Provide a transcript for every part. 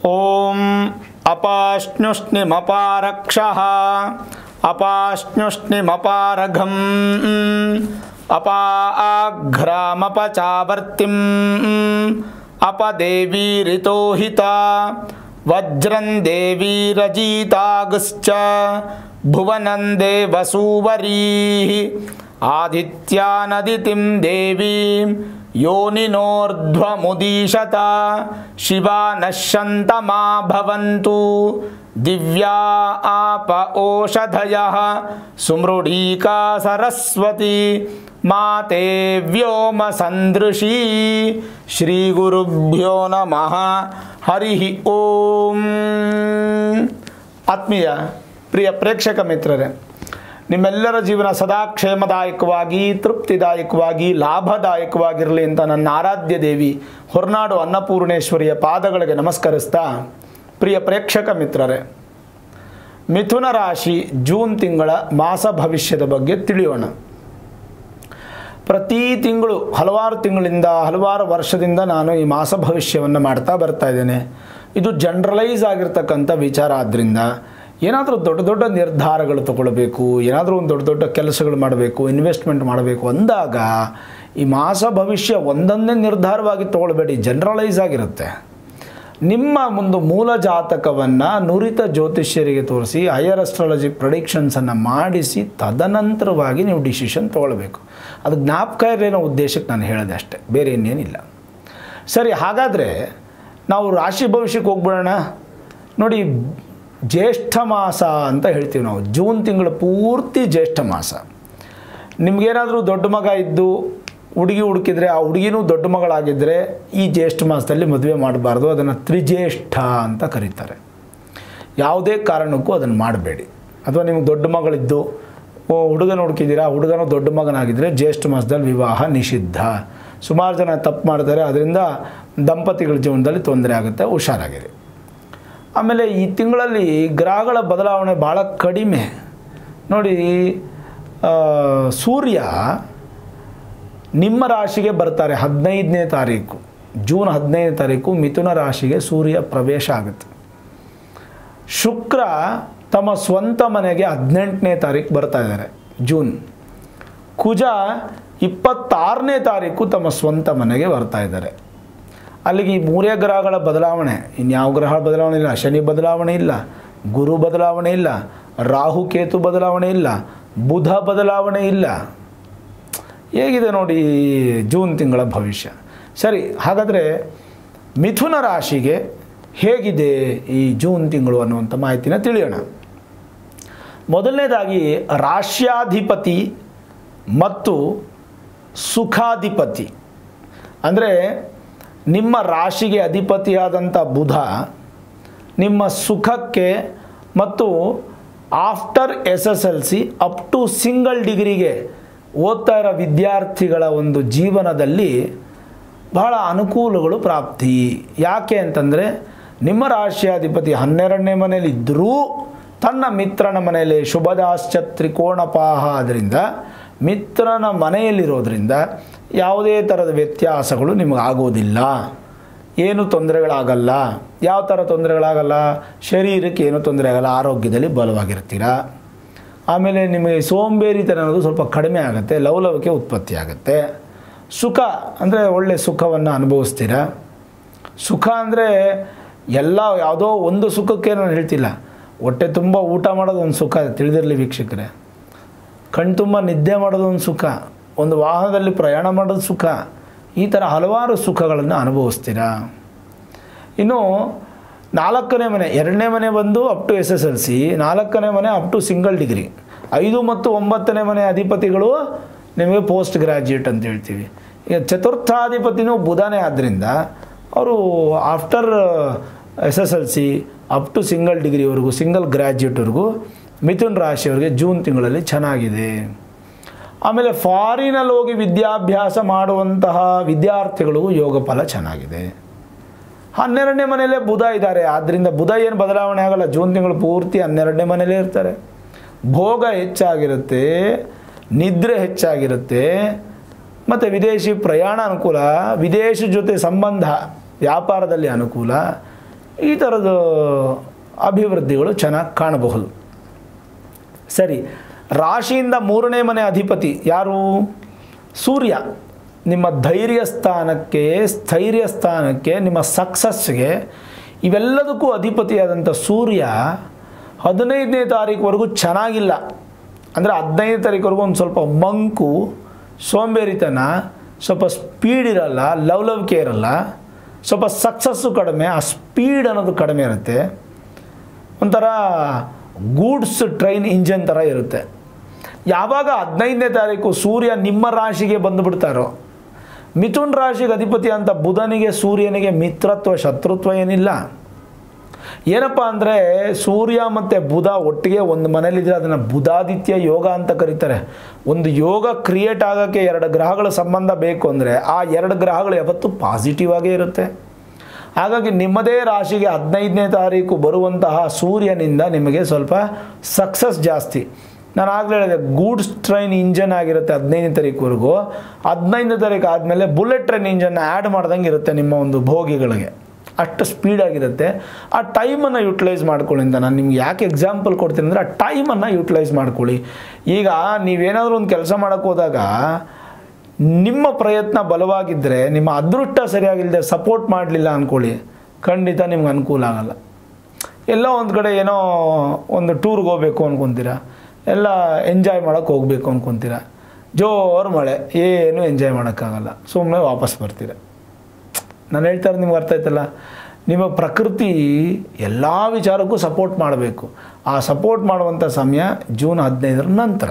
ॐ अपाश्नुष्णिमपारक्षः अपाश्नुष्णिमपारघम् अपाघ्रामपचावर्तिम् अपदेवीरितोहिता वज्रं देवीरजीतागश्च भुवनं देवसूवरीः आदित्यानदितिं देवीं योनिनोर्ध्वमुदीशत शिवा नश्यन्तमा भवन्तु दिव्या आप ओषधयः सुमृढीका सरस्वती माते व्योमसन्दृशी ಶ್ರೀಗುರುಭ್ಯೋ ನಮಃ ಹರಿ ಓಂ ಆತ್ಮೀಯ ಪ್ರಿಯ ಪ್ರೇಕ್ಷಕ ಮಿತ್ರರೇ ನಿಮ್ಮೆಲ್ಲರ ಜೀವನ ಸದಾ ಕ್ಷೇಮದಾಯಕವಾಗಿ ತೃಪ್ತಿದಾಯಕವಾಗಿ ಲಾಭದಾಯಕವಾಗಿರಲಿ ಅಂತ ನನ್ನ ಆರಾಧ್ಯ ದೇವಿ ಹೊರನಾಡು ಅನ್ನಪೂರ್ಣೇಶ್ವರಿಯ ಪಾದಗಳಿಗೆ ನಮಸ್ಕರಿಸ್ತಾ ಪ್ರಿಯ ಪ್ರೇಕ್ಷಕ ಮಿತ್ರರೇ ಮಿಥುನ ರಾಶಿ ಜೂನ್ ತಿಂಗಳ ಮಾಸ ಭವಿಷ್ಯದ ಬಗ್ಗೆ ತಿಳಿಯೋಣ ಪ್ರತಿ ತಿಂಗಳು ಹಲವಾರು ತಿಂಗಳಿಂದ ಹಲವಾರು ವರ್ಷದಿಂದ ನಾನು ಈ ಮಾಸ ಭವಿಷ್ಯವನ್ನು ಮಾಡ್ತಾ ಬರ್ತಾ ಇದ್ದೇನೆ ಇದು ಜನರಲೈಸ್ ಆಗಿರ್ತಕ್ಕಂಥ ವಿಚಾರ ಆದ್ದರಿಂದ ಏನಾದರೂ ದೊಡ್ಡ ದೊಡ್ಡ ನಿರ್ಧಾರಗಳು ತಗೊಳ್ಬೇಕು ಏನಾದರೂ ಒಂದು ದೊಡ್ಡ ದೊಡ್ಡ ಕೆಲಸಗಳು ಮಾಡಬೇಕು ಇನ್ವೆಸ್ಟ್ಮೆಂಟ್ ಮಾಡಬೇಕು ಅಂದಾಗ ಈ ಮಾಸ ಭವಿಷ್ಯ ಒಂದೊಂದೇ ನಿರ್ಧಾರವಾಗಿ ತಗೊಳ್ಬೇಡಿ ಜನರಲೈಸ್ ಆಗಿರುತ್ತೆ ನಿಮ್ಮ ಒಂದು ಮೂಲ ಜಾತಕವನ್ನು ನುರಿತ ಜ್ಯೋತಿಷ್ಯರಿಗೆ ತೋರಿಸಿ ಹೈಯರ್ ಅಸ್ಟ್ರಾಲಜಿ ಪ್ರೊಡಿಕ್ಷನ್ಸನ್ನು ಮಾಡಿಸಿ ತದನಂತರವಾಗಿ ನೀವು ಡಿಸಿಷನ್ ತೊಗೊಳ್ಬೇಕು ಅದು ಜ್ಞಾಪಕ ಇರಲಿನ ಉದ್ದೇಶಕ್ಕೆ ನಾನು ಹೇಳಿದೆ ಅಷ್ಟೇ ಬೇರೆ ಇನ್ನೇನಿಲ್ಲ ಸರಿ ಹಾಗಾದರೆ ನಾವು ರಾಶಿ ಭವಿಷ್ಯಕ್ಕೆ ಹೋಗ್ಬಿಡೋಣ ನೋಡಿ ಜ್ಯೇಷ್ಠ ಮಾಸ ಅಂತ ಹೇಳ್ತೀವಿ ನಾವು ಜೂನ್ ತಿಂಗಳು ಪೂರ್ತಿ ಜ್ಯೇಷ್ಠ ಮಾಸ ನಿಮಗೇನಾದರೂ ದೊಡ್ಡ ಮಗ ಇದ್ದು ಹುಡುಗಿ ಹುಡುಕಿದ್ರೆ ಆ ಹುಡುಗಿನೂ ದೊಡ್ಡ ಮಗಳಾಗಿದ್ದರೆ ಈ ಜ್ಯೇಷ್ಠ ಮಾಸದಲ್ಲಿ ಮದುವೆ ಮಾಡಬಾರ್ದು ಅದನ್ನು ತ್ರಿಜ್ಯೇಷ್ಠ ಅಂತ ಕರೀತಾರೆ ಯಾವುದೇ ಕಾರಣಕ್ಕೂ ಅದನ್ನು ಮಾಡಬೇಡಿ ಅಥವಾ ನಿಮ್ಗೆ ದೊಡ್ಡ ಮಗಳಿದ್ದು ಓ ಹುಡುಗನ ಹುಡುಕಿದ್ದೀರಾ ಹುಡುಗನೂ ದೊಡ್ಡ ಮಗನಾಗಿದ್ದರೆ ಜ್ಯೇಷ್ಠ ಮಾಸದಲ್ಲಿ ವಿವಾಹ ನಿಷಿದ್ಧ ಸುಮಾರು ಜನ ತಪ್ಪು ಮಾಡ್ತಾರೆ ಅದರಿಂದ ದಂಪತಿಗಳ ಜೀವನದಲ್ಲಿ ತೊಂದರೆ ಆಗುತ್ತೆ ಹುಷಾರಾಗಿರಿ ಆಮೇಲೆ ಈ ತಿಂಗಳಲ್ಲಿ ಗ್ರಹಗಳ ಬದಲಾವಣೆ ಭಾಳ ಕಡಿಮೆ ನೋಡಿ ಆ, ಸೂರ್ಯ ನಿಮ್ಮ ರಾಶಿಗೆ ಬರ್ತಾರೆ ಹದಿನೈದನೇ ತಾರೀಕು ಜೂನ್ ಹದಿನೈದನೇ ತಾರೀಕು ಮಿಥುನ ರಾಶಿಗೆ ಸೂರ್ಯ ಪ್ರವೇಶ ಆಗುತ್ತೆ ಶುಕ್ರ ತಮ್ಮ ಸ್ವಂತ ಮನೆಗೆ ಹದಿನೆಂಟನೇ ತಾರೀಕು ಬರ್ತಾ ಇದ್ದಾರೆ ಜೂನ್ ಕುಜ ಇಪ್ಪತ್ತಾರನೇ ತಾರೀಕು ತಮ್ಮ ಸ್ವಂತ ಮನೆಗೆ ಬರ್ತಾ ಇದ್ದಾರೆ ಅಲ್ಲಿಗೆ ಈ ಮೂರೇ ಗ್ರಹಗಳ ಬದಲಾವಣೆ ಇನ್ಯಾವ ಗ್ರಹ ಬದಲಾವಣೆ ಇಲ್ಲ ಶನಿ ಬದಲಾವಣೆ ಇಲ್ಲ ಗುರು ಬದಲಾವಣೆ ಇಲ್ಲ ರಾಹು ಕೇತು ಬದಲಾವಣೆ ಇಲ್ಲ ಬುಧ ಬದಲಾವಣೆ ಇಲ್ಲ ಹೇಗಿದೆ ನೋಡಿ ಈ ಜೂನ್ ತಿಂಗಳ ಭವಿಷ್ಯ ಸರಿ ಹಾಗಾದರೆ ಮಿಥುನ ರಾಶಿಗೆ ಹೇಗಿದೆ ಈ ಜೂನ್ ತಿಂಗಳು ಅನ್ನುವಂಥ ಮಾಹಿತಿನ ತಿಳಿಯೋಣ ಮೊದಲನೇದಾಗಿ ರಾಶ್ಯಾಧಿಪತಿ ಮತ್ತು ಸುಖಾಧಿಪತಿ ಅಂದರೆ ನಿಮ್ಮ ರಾಶಿಗೆ ಅಧಿಪತಿಯಾದಂಥ ಬುಧ ನಿಮ್ಮ ಸುಖಕ್ಕೆ ಮತ್ತು after S S L C up to single ಡಿಗ್ರಿಗೆ ಓದ್ತಾ ಇರೋ ವಿದ್ಯಾರ್ಥಿಗಳ ಒಂದು ಜೀವನದಲ್ಲಿ ಬಹಳ ಅನುಕೂಲಗಳು ಪ್ರಾಪ್ತಿ ಯಾಕೆ ಅಂತಂದರೆ ನಿಮ್ಮ ರಾಶಿಯಾಧಿಪತಿ ಹನ್ನೆರಡನೇ ಮನೆಯಲ್ಲಿ ಇದ್ದರೂ ತನ್ನ ಮಿತ್ರನ ಮನೆಯಲ್ಲಿ ಶುಭದಾಶ್ಚ ತ್ರಿಕೋಣಪಾಹ ಆದ್ದರಿಂದ ಮಿತ್ರನ ಮನೆಯಲ್ಲಿರೋದ್ರಿಂದ ಯಾವುದೇ ಥರದ ವ್ಯತ್ಯಾಸಗಳು ನಿಮಗಾಗೋದಿಲ್ಲ ಏನು ತೊಂದರೆಗಳಾಗಲ್ಲ ಯಾವ ಥರ ತೊಂದರೆಗಳಾಗಲ್ಲ ಶರೀರಕ್ಕೆ ಏನು ತೊಂದರೆ ಆಗಲ್ಲ ಆರೋಗ್ಯದಲ್ಲಿ ಬಲವಾಗಿರ್ತೀರ ಆಮೇಲೆ ನಿಮಗೆ ಸೋಂಬೇರಿತನ ಅನ್ನೋದು ಸ್ವಲ್ಪ ಕಡಿಮೆ ಆಗುತ್ತೆ ಲವಲವಿಕೆ ಉತ್ಪತ್ತಿ ಆಗುತ್ತೆ ಸುಖ ಅಂದರೆ ಒಳ್ಳೆ ಸುಖವನ್ನು ಅನುಭವಿಸ್ತೀರ ಸುಖ ಅಂದರೆ ಎಲ್ಲ ಯಾವುದೋ ಒಂದು ಸುಖಕ್ಕೆ ನಾನು ಹೇಳ್ತಿಲ್ಲ ಹೊಟ್ಟೆ ತುಂಬ ಊಟ ಮಾಡೋದು ಒಂದು ಸುಖ ತಿಳಿದಿರಲಿ ವೀಕ್ಷಕರೇ ಕಣ್ ತುಂಬ ನಿದ್ದೆ ಮಾಡೋದು ಒಂದು ಸುಖ ಒಂದು ವಾಹನದಲ್ಲಿ ಪ್ರಯಾಣ ಮಾಡೋದು ಸುಖ ಈ ಥರ ಹಲವಾರು ಸುಖಗಳನ್ನು ಅನುಭವಿಸ್ತೀರಾ ಇನ್ನು ನಾಲ್ಕನೇ ಮನೆ ಎರಡನೇ ಮನೆ ಬಂದು up to S S L C ನಾಲ್ಕನೇ ಮನೆ ಅಪ್ ಟು ಸಿಂಗಲ್ ಡಿಗ್ರಿ ಐದು ಮತ್ತು ಒಂಬತ್ತನೇ ಮನೆ ಅಧಿಪತಿಗಳು ನಿಮಗೆ ಪೋಸ್ಟ್ ಗ್ರ್ಯಾಜುಯೇಟ್ ಅಂತ ಹೇಳ್ತೀವಿ ಈಗ ಚತುರ್ಥಾಧಿಪತಿನೂ ಬುಧನೇ ಆದ್ದರಿಂದ ಅವರು after S S L C up to single ಡಿಗ್ರಿವರೆಗೂ ಸಿಂಗಲ್ ಗ್ರ್ಯಾಜುಯೇಟ್ವರೆಗೂ ಮಿಥುನ್ ರಾಶಿಯವರಿಗೆ ಜೂನ್ ತಿಂಗಳಲ್ಲಿ ಚೆನ್ನಾಗಿದೆ ಆಮೇಲೆ ಫಾರಿನಲ್ಲಿ ಹೋಗಿ ವಿದ್ಯಾಭ್ಯಾಸ ಮಾಡುವಂತಹ ವಿದ್ಯಾರ್ಥಿಗಳಿಗೂ ಯೋಗ ಫಲ ಚೆನ್ನಾಗಿದೆ ಹನ್ನೆರಡನೇ ಮನೆಯಲ್ಲೇ ಬುಧ ಇದ್ದಾರೆ ಆದ್ದರಿಂದ ಬುಧ ಏನು ಬದಲಾವಣೆ ಆಗಲ್ಲ ಜೂನ್ ತಿಂಗಳು ಪೂರ್ತಿ ಹನ್ನೆರಡನೇ ಮನೆಯಲ್ಲೇ ಇರ್ತಾರೆ ಭೋಗ ಹೆಚ್ಚಾಗಿರುತ್ತೆ ನಿದ್ರೆ ಹೆಚ್ಚಾಗಿರುತ್ತೆ ಮತ್ತು ವಿದೇಶಿ ಪ್ರಯಾಣ ಅನುಕೂಲ ವಿದೇಶ ಜೊತೆ ಸಂಬಂಧ ವ್ಯಾಪಾರದಲ್ಲಿ ಅನುಕೂಲ ಈ ಥರದ ಅಭಿವೃದ್ಧಿಗಳು ಚೆನ್ನಾಗಿ ಕಾಣಬಹುದು ಸರಿ ರಾಶಿಯಿಂದ ಮೂರನೇ ಮನೆ ಅಧಿಪತಿ ಯಾರು ಸೂರ್ಯ ನಿಮ್ಮ ಧೈರ್ಯ ಸ್ಥಾನಕ್ಕೆ ಸ್ಥೈರ್ಯ ಸ್ಥಾನಕ್ಕೆ ನಿಮ್ಮ ಸಕ್ಸಸ್ಗೆ ಇವೆಲ್ಲದಕ್ಕೂ ಅಧಿಪತಿಯಾದಂಥ ಸೂರ್ಯ ಹದಿನೈದನೇ ತಾರೀಕುವರೆಗೂ ಚೆನ್ನಾಗಿಲ್ಲ ಅಂದರೆ ಹದಿನೈದನೇ ತಾರೀಕುವರೆಗೂ ಒಂದು ಸ್ವಲ್ಪ ಮಂಕು ಸೋಂಬೇರಿತನ ಸ್ವಲ್ಪ ಸ್ಪೀಡ್ ಇರಲ್ಲ ಲವಲವಿಕೆ ಇರಲ್ಲ ಸ್ವಲ್ಪ ಸಕ್ಸಸ್ಸು ಕಡಿಮೆ ಆ ಸ್ಪೀಡ್ ಅನ್ನೋದು ಕಡಿಮೆ ಇರುತ್ತೆ ಒಂಥರ ಗೂಡ್ಸ್ ಟ್ರೈನ್ ಇಂಜನ್ ಥರ ಇರುತ್ತೆ ಯಾವಾಗ ಹದಿನೈದನೇ ತಾರೀಕು ಸೂರ್ಯ ನಿಮ್ಮ ರಾಶಿಗೆ ಬಂದುಬಿಡ್ತಾರೋ ಮಿಥುನ್ ರಾಶಿಗೆ ಅಧಿಪತಿ ಅಂತ ಬುಧನಿಗೆ ಸೂರ್ಯನಿಗೆ ಮಿತ್ರತ್ವ ಶತ್ರುತ್ವ ಏನಿಲ್ಲ ಏನಪ್ಪ ಅಂದರೆ ಸೂರ್ಯ ಮತ್ತು ಬುಧ ಒಟ್ಟಿಗೆ ಒಂದು ಮನೇಲಿದ್ರೆ ಅದನ್ನು ಬುಧಾದಿತ್ಯ ಯೋಗ ಅಂತ ಕರೀತಾರೆ ಒಂದು ಯೋಗ ಕ್ರಿಯೇಟ್ ಆಗೋಕ್ಕೆ ಎರಡು ಗ್ರಹಗಳ ಸಂಬಂಧ ಬೇಕು ಅಂದರೆ ಆ ಎರಡು ಗ್ರಹಗಳು ಯಾವತ್ತೂ ಪಾಸಿಟಿವ್ ಆಗೇ ಇರುತ್ತೆ ಹಾಗಾಗಿ ನಿಮ್ಮದೇ ರಾಶಿಗೆ ಹದಿನೈದನೇ ತಾರೀಕು ಬರುವಂತಹ ಸೂರ್ಯನಿಂದ ನಿಮಗೆ ಸ್ವಲ್ಪ ಸಕ್ಸಸ್ ಜಾಸ್ತಿ ನಾನು ಆಗಲೇ ಹೇಳಿದೆ ಗೂಡ್ಸ್ ಟ್ರೈನ್ ಇಂಜನ್ ಆಗಿರುತ್ತೆ ಹದಿನೈದನೇ ತಾರೀಕುವರೆಗೂ ಹದಿನೈದನೇ ತಾರೀಕು ಆದಮೇಲೆ ಬುಲೆಟ್ ಟ್ರೈನ್ ಇಂಜನ್ನ ಆ್ಯಡ್ ಮಾಡ್ದಂಗೆ ಇರುತ್ತೆ ನಿಮ್ಮ ಒಂದು ಭೋಗಿಗಳಿಗೆ ಅಷ್ಟು ಸ್ಪೀಡಾಗಿರುತ್ತೆ ಆ ಟೈಮನ್ನು ಯುಟಿಲೈಸ್ ಮಾಡ್ಕೊಳ್ಳಿ ಅಂತ ನಾನು ನಿಮ್ಗೆ ಯಾಕೆ ಎಕ್ಸಾಂಪಲ್ ಕೊಡ್ತೀನಿ ಅಂದರೆ ಆ ಟೈಮನ್ನು ಯುಟಿಲೈಸ್ ಮಾಡ್ಕೊಳ್ಳಿ ಈಗ ನೀವೇನಾದರೂ ಒಂದು ಕೆಲಸ ಮಾಡೋಕ್ಕೆ ಹೋದಾಗ ನಿಮ್ಮ ಪ್ರಯತ್ನ ಬಲವಾಗಿದ್ದರೆ ನಿಮ್ಮ ಅದೃಷ್ಟ ಸರಿಯಾಗಿಲ್ಲದೆ ಸಪೋರ್ಟ್ ಮಾಡಲಿಲ್ಲ ಅಂದ್ಕೊಳ್ಳಿ ಖಂಡಿತ ನಿಮ್ಗೆ ಅನುಕೂಲ ಆಗಲ್ಲ ಎಲ್ಲೋ ಒಂದು ಕಡೆ ಏನೋ ಒಂದು ಟೂರ್ಗೆ ಹೋಗ್ಬೇಕು ಅನ್ಕೊತೀರ ಎಲ್ಲ ಎಂಜಾಯ್ ಮಾಡೋಕ್ಕೆ ಹೋಗಬೇಕು ಅನ್ಕೊತೀರ ಜೋರು ಮಳೆ ಏನು ಎಂಜಾಯ್ ಮಾಡೋಕ್ಕಾಗಲ್ಲ ಸುಮ್ಮನೆ ವಾಪಸ್ ಬರ್ತೀರ ನಾನು ಹೇಳ್ತಾ ಇರೋದು ನಿಮ್ಗೆ ಅರ್ಥ ಆಯ್ತಲ್ಲ ನಿಮ್ಮ ಪ್ರಕೃತಿ ಎಲ್ಲ ವಿಚಾರಕ್ಕೂ ಸಪೋರ್ಟ್ ಮಾಡಬೇಕು ಆ ಸಪೋರ್ಟ್ ಮಾಡುವಂಥ ಸಮಯ ಜೂನ್ ಹದಿನೈದರ ನಂತರ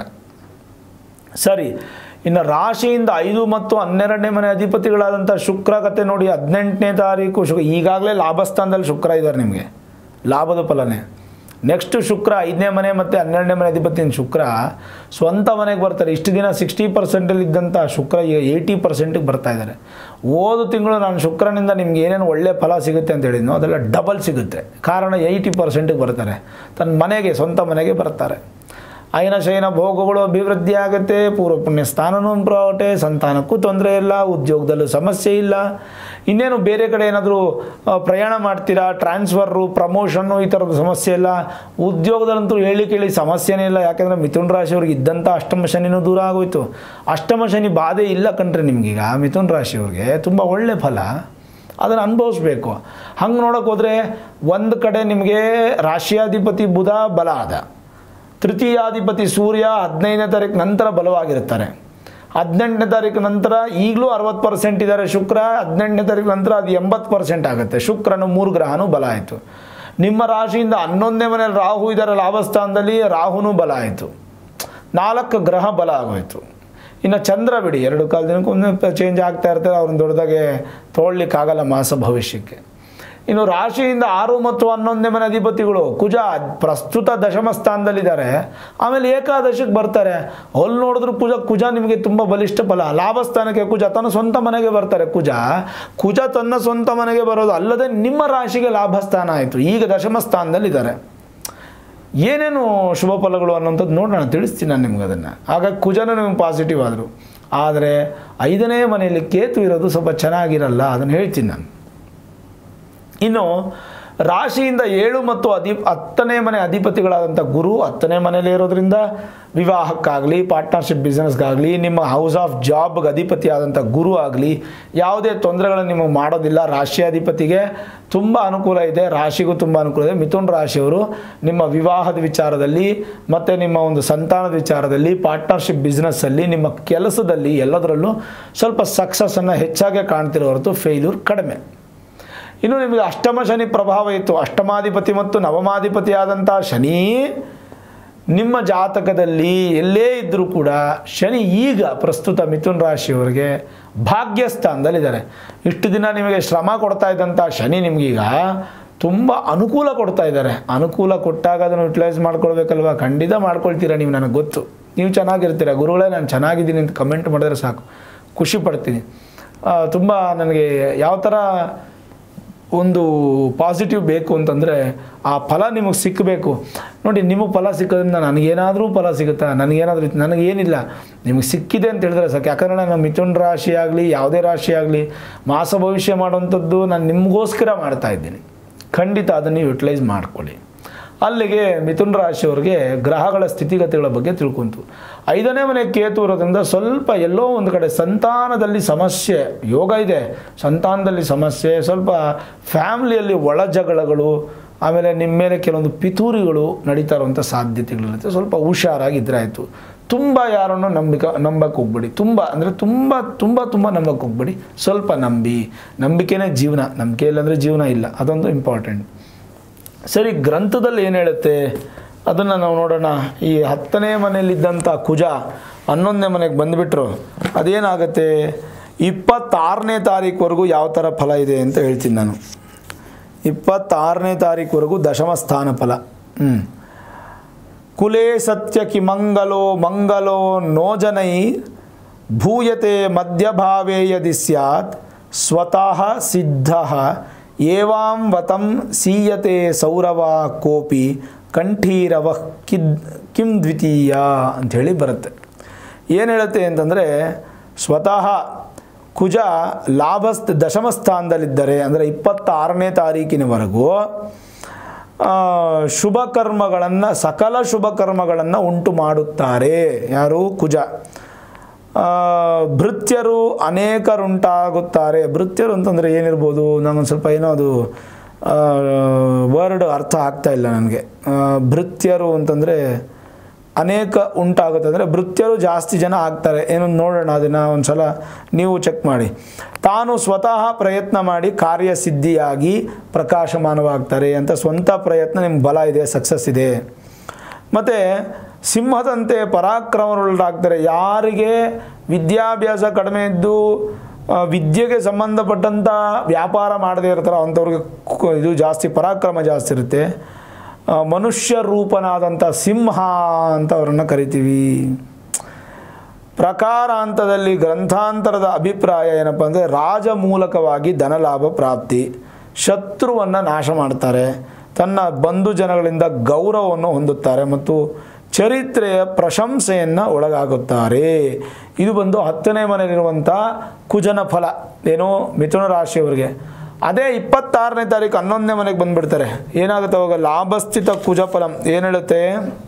ಸರಿ ಇನ್ನು ರಾಶಿಯಿಂದ ಐದು ಮತ್ತು ಹನ್ನೆರಡನೇ ಮನೆ ಅಧಿಪತಿಗಳಾದಂಥ ಶುಕ್ರ ಕತೆ ನೋಡಿ ಹದಿನೆಂಟನೇ ತಾರೀಕು ಶುಕ್ರ ಈಗಾಗಲೇ ಲಾಭಸ್ಥಾನದಲ್ಲಿ ಶುಕ್ರ ಇದ್ದಾರೆ ನಿಮಗೆ ಲಾಭದ ಫಲನೇ ನೆಕ್ಸ್ಟ್ ಶುಕ್ರ ಐದನೇ ಮನೆ ಮತ್ತು ಹನ್ನೆರಡನೇ ಮನೆ ಅಧಿಪತಿನ ಶುಕ್ರ ಸ್ವಂತ ಮನೆಗೆ ಬರ್ತಾರೆ ಇಷ್ಟು ದಿನ ಸಿಕ್ಸ್ಟಿ ಪರ್ಸೆಂಟಲ್ಲಿ ಇದ್ದಂಥ ಶುಕ್ರ ಈಗ ಏಯ್ಟಿ ಪರ್ಸೆಂಟಿಗೆ ಬರ್ತಾ ಇದ್ದಾರೆ ಹೋದ ತಿಂಗಳು ನಾನು ಶುಕ್ರನಿಂದ ನಿಮ್ಗೆ ಏನೇನು ಒಳ್ಳೆ ಫಲ ಸಿಗುತ್ತೆ ಅಂತ ಹೇಳಿದ್ನೋ ಅದೆಲ್ಲ ಡಬಲ್ ಸಿಗುತ್ತೆ ಕಾರಣ ಏಯ್ಟಿ ಪರ್ಸೆಂಟಿಗೆ ಬರ್ತಾರೆ ತನ್ನ ಮನೆಗೆ ಸ್ವಂತ ಮನೆಗೆ ಬರ್ತಾರೆ ಅಯನ ಶಯನ ಭೋಗಗಳು ಅಭಿವೃದ್ಧಿ ಆಗುತ್ತೆ ಪೂರ್ವ ಪುಣ್ಯ ಸ್ಥಾನನೂ ಇಂಪ್ರೂವ್ ಆಗುತ್ತೆ ಸಂತಾನಕ್ಕೂ ತೊಂದರೆ ಇಲ್ಲ ಉದ್ಯೋಗದಲ್ಲೂ ಸಮಸ್ಯೆ ಇಲ್ಲ ಇನ್ನೇನು ಬೇರೆ ಕಡೆ ಏನಾದರೂ ಆ, ಪ್ರಯಾಣ ಮಾಡ್ತೀರಾ ಟ್ರಾನ್ಸ್ಫರು ಪ್ರಮೋಷನ್ನು ಈ ಥರದ ಸಮಸ್ಯೆ ಇಲ್ಲ ಉದ್ಯೋಗದಲ್ಲಂತೂ ಹೇಳಿ ಕೇಳಿ ಸಮಸ್ಯೆನೇ ಇಲ್ಲ ಯಾಕೆಂದರೆ ಮಿಥುನ್ ರಾಶಿಯವ್ರಿಗೆ ಇದ್ದಂಥ ಅಷ್ಟಮ ಶನಿನೂ ದೂರ ಆಗೋಯ್ತು ಅಷ್ಟಮ ಶನಿ ಬಾಧೆ ಇಲ್ಲ ಕಂಡ್ರೆ ನಿಮಗೀಗ ಮಿಥುನ್ ರಾಶಿಯವ್ರಿಗೆ ತುಂಬ ಒಳ್ಳೆ ಫಲ ಅದನ್ನು ಅನುಭವಿಸ್ಬೇಕು ಹಂಗೆ ನೋಡೋಕೆ ಹೋದರೆ ಒಂದು ಕಡೆ ನಿಮಗೆ ರಾಶಿಯಾಧಿಪತಿ ಬುಧ ಬಲ ಆದ ತೃತೀಯಾಧಿಪತಿ ಸೂರ್ಯ ಹದಿನೈದನೇ ತಾರೀಕು ನಂತರ ಬಲವಾಗಿರ್ತಾರೆ ಹದಿನೆಂಟನೇ ತಾರೀಕು ನಂತರ ಈಗಲೂ ಅರವತ್ತು ಪರ್ಸೆಂಟ್ ಇದ್ದಾರೆ ಶುಕ್ರ ಹದಿನೆಂಟನೇ ತಾರೀಕು ನಂತರ ಅದು ಎಂಬತ್ತು ಪರ್ಸೆಂಟ್ ಆಗುತ್ತೆ ಶುಕ್ರನು ಮೂರು ಗ್ರಹನೂ ಬಲ ಆಯಿತು ನಿಮ್ಮ ರಾಶಿಯಿಂದ ಹನ್ನೊಂದನೇ ಮನೇಲಿ ರಾಹು ಇದ್ದಾರೆ ಲಾಭಸ್ಥಾನದಲ್ಲಿ ರಾಹುನೂ ಬಲ ಆಯಿತು ನಾಲ್ಕು ಗ್ರಹ ಬಲ ಆಗೋಯ್ತು ಇನ್ನು ಚಂದ್ರ ಬಿಡಿ ಎರಡು ಕಾಲ ದಿನಕ್ಕೊಮ್ಮೆ ಚೇಂಜ್ ಆಗ್ತಾ ಇರ್ತಾರೆ ಅವ್ರನ್ನ ದೊಡ್ಡದಾಗೆ ತೊಗೊಳ್ಲಿಕ್ಕಾಗಲ್ಲ ಮಾಸ ಭವಿಷ್ಯಕ್ಕೆ ಇನ್ನು ರಾಶಿಯಿಂದ ಆರು ಮತ್ತು ಹನ್ನೊಂದನೇ ಮನೆ ಅಧಿಪತಿಗಳು ಕುಜ ಪ್ರಸ್ತುತ ದಶಮ ಸ್ಥಾನದಲ್ಲಿದ್ದಾರೆ ಆಮೇಲೆ ಏಕಾದಶಕ್ಕೆ ಬರ್ತಾರೆ ಅಲ್ಲಿ ನೋಡಿದ್ರು ಕುಜ ಕುಜ ನಿಮಗೆ ತುಂಬ ಬಲಿಷ್ಠ ಫಲ ಲಾಭಸ್ಥಾನಕ್ಕೆ ಕುಜ ತನ್ನ ಸ್ವಂತ ಮನೆಗೆ ಬರ್ತಾರೆ ಕುಜ ಕುಜ ತನ್ನ ಸ್ವಂತ ಮನೆಗೆ ಬರೋದು ಅಲ್ಲದೆ ನಿಮ್ಮ ರಾಶಿಗೆ ಲಾಭಸ್ಥಾನ ಆಯಿತು ಈಗ ದಶಮ ಸ್ಥಾನದಲ್ಲಿದ್ದಾರೆ ಏನೇನು ಶುಭ ಫಲಗಳು ಅನ್ನೋಂಥದ್ದು ನೋಡಿ ನಾನು ತಿಳಿಸ್ತೀನಿ ನಾನು ನಿಮ್ಗೆ ಅದನ್ನು ಹಾಗಾಗಿ ಕುಜನೂ ನಿಮ್ಗೆ ಪಾಸಿಟಿವ್ ಆದರು ಆದರೆ ಐದನೇ ಮನೆಯಲ್ಲಿ ಕೇತು ಇರೋದು ಸ್ವಲ್ಪ ಚೆನ್ನಾಗಿರಲ್ಲ ಅದನ್ನು ಹೇಳ್ತೀನಿ ನಾನು ಇನ್ನು ರಾಶಿಯಿಂದ ಏಳು ಮತ್ತು ಅಧಿ ಹತ್ತನೇ ಮನೆ ಅಧಿಪತಿಗಳಾದಂಥ ಗುರು ಹತ್ತನೇ ಮನೆಯಲ್ಲಿ ಇರೋದ್ರಿಂದ ವಿವಾಹಕ್ಕಾಗಲಿ ಪಾರ್ಟ್ನರ್ಶಿಪ್ ಬಿಸ್ನೆಸ್ಗಾಗಲಿ ನಿಮ್ಮ ಹೌಸ್ ಆಫ್ ಜಾಬ್ಗೆ ಅಧಿಪತಿ ಆದಂಥ ಗುರು ಆಗಲಿ ಯಾವುದೇ ತೊಂದರೆಗಳನ್ನು ನಿಮಗೆ ಮಾಡೋದಿಲ್ಲ ರಾಶಿಯಾಧಿಪತಿಗೆ ತುಂಬ ಅನುಕೂಲ ಇದೆ ರಾಶಿಗೂ ತುಂಬ ಅನುಕೂಲ ಇದೆ ಮಿಥುನ್ ರಾಶಿಯವರು ನಿಮ್ಮ ವಿವಾಹದ ವಿಚಾರದಲ್ಲಿ ಮತ್ತು ನಿಮ್ಮ ಒಂದು ಸಂತಾನದ ವಿಚಾರದಲ್ಲಿ ಪಾರ್ಟ್ನರ್ಶಿಪ್ ಬಿಸ್ನೆಸ್ಸಲ್ಲಿ ನಿಮ್ಮ ಕೆಲಸದಲ್ಲಿ ಎಲ್ಲದರಲ್ಲೂ ಸ್ವಲ್ಪ ಸಕ್ಸಸ್ಸನ್ನು ಹೆಚ್ಚಾಗೆ ಕಾಣ್ತಿರೋ ಹೊರತು ಫೇಲ್ಯೂರ್ ಕಡಿಮೆ ಇನ್ನು ನಿಮಗೆ ಅಷ್ಟಮ ಶನಿ ಪ್ರಭಾವ ಇತ್ತು ಅಷ್ಟಮಾಧಿಪತಿ ಮತ್ತು ನವಮಾಧಿಪತಿ ಆದಂಥ ಶನಿ ನಿಮ್ಮ ಜಾತಕದಲ್ಲಿ ಎಲ್ಲೇ ಇದ್ದರೂ ಕೂಡ ಶನಿ ಈಗ ಪ್ರಸ್ತುತ ಮಿಥುನ್ ರಾಶಿಯವರಿಗೆ ಭಾಗ್ಯಸ್ಥಾನದಲ್ಲಿದ್ದಾರೆ ಇಷ್ಟು ದಿನ ನಿಮಗೆ ಶ್ರಮ ಕೊಡ್ತಾ ಇದ್ದಂಥ ಶನಿ ನಿಮಗೀಗ ತುಂಬ ಅನುಕೂಲ ಕೊಡ್ತಾ ಇದ್ದಾರೆ ಅನುಕೂಲ ಕೊಟ್ಟಾಗ ಅದನ್ನು ಯುಟಿಲೈಸ್ ಮಾಡ್ಕೊಳ್ಬೇಕಲ್ವ ಖಂಡಿತ ಮಾಡ್ಕೊಳ್ತೀರಾ ನೀವು ನನಗೆ ಗೊತ್ತು ನೀವು ಚೆನ್ನಾಗಿರ್ತೀರ ಗುರುಗಳೇ ನಾನು ಚೆನ್ನಾಗಿದ್ದೀನಿ ಅಂತ ಕಮೆಂಟ್ ಮಾಡಿದ್ರೆ ಸಾಕು ಖುಷಿ ಪಡ್ತೀನಿ ತುಂಬ ನನಗೆ ಯಾವ ಥರ ಒಂದು ಪಾಸಿಟಿವ್ ಬೇಕು ಅಂತಂದರೆ ಆ ಫಲ ನಿಮಗೆ ಸಿಕ್ಕಬೇಕು ನೋಡಿ ನಿಮಗೆ ಫಲ ಸಿಕ್ಕೋದ್ರಿಂದ ನನಗೇನಾದರೂ ಫಲ ಸಿಗುತ್ತಾ ನನಗೇನಾದರೂ ಇತ್ತು ನನಗೇನಿಲ್ಲ ನಿಮಗೆ ಸಿಕ್ಕಿದೆ ಅಂತ ಹೇಳಿದ್ರೆ ಸಾಕು ಯಾಕಂದರೆ ನಾನು ಮಿಥುನ್ ರಾಶಿ ಆಗಲಿ ಯಾವುದೇ ರಾಶಿ ಆಗಲಿ ಮಾಸ ಭವಿಷ್ಯ ಮಾಡುವಂಥದ್ದು ನಾನು ನಿಮಗೋಸ್ಕರ ಮಾಡ್ತಾ ಇದ್ದೀನಿ ಖಂಡಿತ ಅದನ್ನು ಯುಟಿಲೈಸ್ ಮಾಡ್ಕೊಳ್ಳಿ ಅಲ್ಲಿಗೆ ಮಿಥುನ ರಾಶಿಯವರಿಗೆ ಗ್ರಹಗಳ ಸ್ಥಿತಿಗತಿಗಳ ಬಗ್ಗೆ ತಿಳ್ಕೊಂತು ಐದನೇ ಮನೆ ಕೇತು ಇರೋದ್ರಿಂದ ಸ್ವಲ್ಪ ಎಲ್ಲೋ ಒಂದು ಕಡೆ ಸಂತಾನದಲ್ಲಿ ಸಮಸ್ಯೆ ಯೋಗ ಇದೆ ಸಂತಾನದಲ್ಲಿ ಸಮಸ್ಯೆ ಸ್ವಲ್ಪ ಫ್ಯಾಮ್ಲಿಯಲ್ಲಿ ಒಳ ಜಗಳಗಳು ಆಮೇಲೆ ನಿಮ್ಮ ಮೇಲೆ ಕೆಲವೊಂದು ಪಿತೂರಿಗಳು ನಡೀತಾ ಇರುವಂಥ ಸಾಧ್ಯತೆಗಳಿರುತ್ತೆ ಸ್ವಲ್ಪ ಹುಷಾರಾಗಿದ್ದರೆ ಆಯಿತು ತುಂಬ ಯಾರನ್ನು ನಂಬಿಕ ನಂಬಕ್ಕೆ ಹೋಗ್ಬೇಡಿ ತುಂಬ ಅಂದರೆ ತುಂಬ ತುಂಬ ತುಂಬ ನಂಬಕ್ಕೆ ಹೋಗ್ಬೇಡಿ ಸ್ವಲ್ಪ ನಂಬಿ ನಂಬಿಕೆನೇ ಜೀವನ ನಂಬಿಕೆ ಇಲ್ಲಾಂದರೆ ಜೀವನ ಇಲ್ಲ ಅದೊಂದು ಇಂಪಾರ್ಟೆಂಟ್ ಸರಿ ಗ್ರಂಥದಲ್ಲಿ ಏನು ಹೇಳುತ್ತೆ ಅದನ್ನು ನಾವು ನೋಡೋಣ ಈ ಹತ್ತನೇ ಮನೆಯಲ್ಲಿದ್ದಂಥ ಕುಜ ಹನ್ನೊಂದನೇ ಮನೆಗೆ ಬಂದುಬಿಟ್ರು ಅದೇನಾಗುತ್ತೆ ಇಪ್ಪತ್ತಾರನೇ ತಾರೀಕುವರೆಗೂ ಯಾವ ಥರ ಫಲ ಇದೆ ಅಂತ ಹೇಳ್ತೀನಿ ನಾನು ಇಪ್ಪತ್ತಾರನೇ ತಾರೀಕುವರೆಗೂ ದಶಮ ಸ್ಥಾನ ಫಲ ಹ್ಞೂ ಕುಲೇ ಸತ್ಯ ಕಿ ಮಂಗಲೋ ಮಂಗಲೋ ನೋಜನೈ ಭೂಯತೆ ಮಧ್ಯಭಾವೇ ಯದಿ ಸ್ಯಾತ್ ಸ್ವತಃ ಸಿದ್ಧ ಏವಾಂ ವತಂ ಸೀಯತೆ ಸೌರವ ಕೋಪಿ ಕಂಠೀರವ ಕಿದ್ ಕಿಂ ದ್ವಿತೀಯ ಅಂಥೇಳಿ ಬರುತ್ತೆ ಏನು ಹೇಳುತ್ತೆ ಅಂತಂದರೆ ಸ್ವತಃ ಕುಜ ಲಾಭಸ್ಥ ದಶಮ ಸ್ಥಾನದಲ್ಲಿದ್ದರೆ ಅಂದರೆ ಇಪ್ಪತ್ತಾರನೇ ತಾರೀಕಿನವರೆಗೂ ಆ, ಶುಭ ಕರ್ಮಗಳನ್ನು ಸಕಲ ಶುಭ ಕರ್ಮಗಳನ್ನು ಉಂಟು ಮಾಡುತ್ತಾರೆ ಯಾರು ಕುಜ ಆ, ಭೃತ್ಯರು ಅನೇಕರುಂಟಾಗುತ್ತಾರೆ ಭೃತ್ಯರು ಅಂತಂದರೆ ಏನಿರ್ಬೋದು ನಂಗೊಂದು ಸ್ವಲ್ಪ ಏನೋ ಅದು ವರ್ಡ್ ಅರ್ಥ ಆಗ್ತಾ ಇಲ್ಲ ನನಗೆ ಭೃತ್ಯರು ಅಂತಂದರೆ ಅನೇಕ ಉಂಟಾಗುತ್ತೆ ಅಂದರೆ ಭೃತ್ಯರು ಜಾಸ್ತಿ ಜನ ಆಗ್ತಾರೆ ಏನೋ ನೋಡೋಣ ಅದನ್ನು ಒಂದು ಸಲ ನೀವು ಚೆಕ್ ಮಾಡಿ ತಾನು ಸ್ವತಃ ಪ್ರಯತ್ನ ಮಾಡಿ ಕಾರ್ಯಸಿದ್ಧಿಯಾಗಿ ಪ್ರಕಾಶಮಾನವಾಗ್ತಾರೆ ಅಂತ ಸ್ವಂತ ಪ್ರಯತ್ನ ನಿಮ್ಗೆ ಬಲ ಇದೆ ಸಕ್ಸಸ್ ಇದೆ ಮತ್ತು ಸಿಂಹದಂತೆ ಪರಾಕ್ರಮರುಳಾಗ್ತಾರೆ ಯಾರಿಗೆ ವಿದ್ಯಾಭ್ಯಾಸ ಕಡಿಮೆ ಇದ್ದು ಆ, ವಿದ್ಯೆಗೆ ಸಂಬಂಧಪಟ್ಟಂಥ ವ್ಯಾಪಾರ ಮಾಡದೇ ಇರ್ತಾರೋ ಅಂಥವ್ರಿಗೆ ಕು- ಇದು ಜಾಸ್ತಿ ಪರಾಕ್ರಮ ಜಾಸ್ತಿ ಇರುತ್ತೆ ಆ, ಮನುಷ್ಯ ರೂಪನಾದಂಥ ಸಿಂಹ ಅಂತ ಅವರನ್ನು ಕರಿತೀವಿ ಪ್ರಕಾರಾಂತದಲ್ಲಿ ಗ್ರಂಥಾಂತರದ ಅಭಿಪ್ರಾಯ ಏನಪ್ಪ ಅಂದರೆ ರಾಜ ಮೂಲಕವಾಗಿ ಧನಲಾಭ ಪ್ರಾಪ್ತಿ ಶತ್ರುವನ್ನು ನಾಶ ಮಾಡ್ತಾರೆ ತನ್ನ ಬಂಧು ಜನಗಳಿಂದ ಗೌರವವನ್ನು ಹೊಂದುತ್ತಾರೆ ಮತ್ತು ಚರಿತ್ರೆಯ ಪ್ರಶಂಸೆಯನ್ನು ಒಳಗಾಗುತ್ತಾರೆ ಇದು ಬಂದು ಹತ್ತನೇ ಮನೆಯಲ್ಲಿರುವಂಥ ಕುಜನ ಫಲ ಏನು ಮಿಥುನ ರಾಶಿಯವರಿಗೆ ಅದೇ ಇಪ್ಪತ್ತಾರನೇ ತಾರೀಕು ಹನ್ನೊಂದನೇ ಮನೆಗೆ ಬಂದುಬಿಡ್ತಾರೆ ಏನಾಗುತ್ತೆ ಅವಾಗ ಲಾಭಸ್ಥಿತ ಕುಜ ಫಲಂ ಏನು ಹೇಳುತ್ತೆ